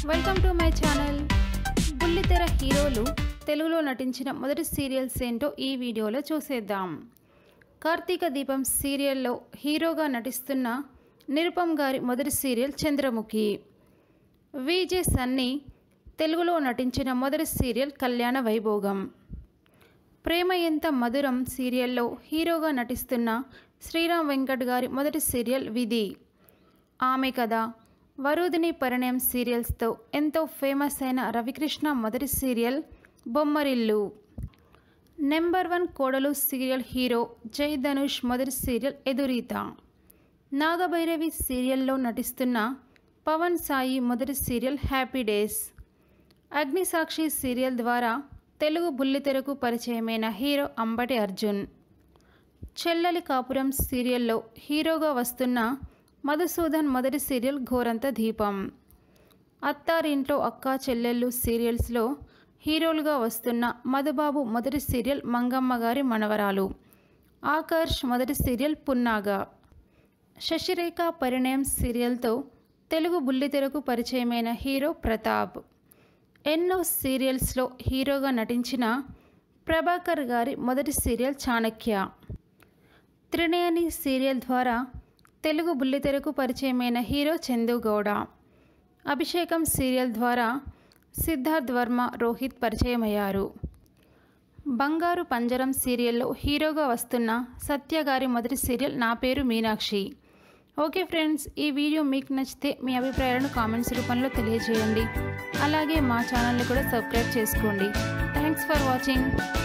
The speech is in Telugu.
వెల్కమ్ టు మై ఛానల్ బుల్లితెర హీరోలు తెలుగులో నటించిన మొదటి సీరియల్స్ ఏంటో ఈ వీడియోలో చూసేద్దాం కార్తీక దీపం సీరియల్లో హీరోగా నటిస్తున్న నిరుపమ్ గారి మొదటి సీరియల్ చంద్రముఖి విజే సన్నీ తెలుగులో నటించిన మొదటి సీరియల్ కళ్యాణ వైభోగం ప్రేమ ఎంత మధురం సీరియల్లో హీరోగా నటిస్తున్న శ్రీరామ్ వెంకట్ గారి మొదటి సీరియల్ విధి ఆమె కథ వరుదిని పరిణయం సీరియల్స్తో ఎంతో ఫేమస్ అయిన రవికృష్ణ మొదటి సీరియల్ బొమ్మరిల్లు నెంబర్ వన్ కోడలు సీరియల్ హీరో జై ధనుష్ మొదటి సీరియల్ ఎదురీత నాగభైరవి సీరియల్లో నటిస్తున్న పవన్ సాయి మొదటి serial happy days Agnisakshi serial ద్వారా తెలుగు బుల్లితెరకు పరిచయమైన హీరో అంబటి అర్జున్ చెల్లలి కాపురం సీరియల్లో హీరోగా వస్తున్న మధుసూదన్ మొదటి సీరియల్ ఘోరంత దీపం అత్తారింట్లో అక్క చెల్లెళ్ళు సీరియల్స్లో హీరోలుగా వస్తున్న మధుబాబు మొదటి సీరియల్ మంగమ్మ గారి మనవరాలు ఆకర్ష్ మొదటి సీరియల్ పున్నాగా శశిరేఖ పరిణయం సీరియల్తో తెలుగు బుల్లితెరకు పరిచయమైన హీరో ప్రతాప్ ఎన్నో సీరియల్స్లో హీరోగా నటించిన ప్రభాకర్ గారి మొదటి సీరియల్ చాణక్య త్రినయని సీరియల్ ద్వారా తెలుగు బుల్లితెరకు పరిచయమైన హీరో చందుగౌడ అభిషేకం సీరియల్ ద్వారా సిద్ధార్థ్ వర్మ రోహిత్ పరిచయమయ్యారు బంగారు పంజరం సీరియల్లో హీరోగా వస్తున్న సత్య గారి మొదటి సీరియల్ నా పేరు మీనాక్షి ఓకే ఫ్రెండ్స్ ఈ వీడియో మీకు నచ్చితే మీ అభిప్రాయాలను కామెంట్స్ రూపంలో తెలియజేయండి అలాగే మా ఛానల్ని కూడా సబ్స్క్రైబ్ చేసుకోండి థ్యాంక్స్ ఫర్ వాచింగ్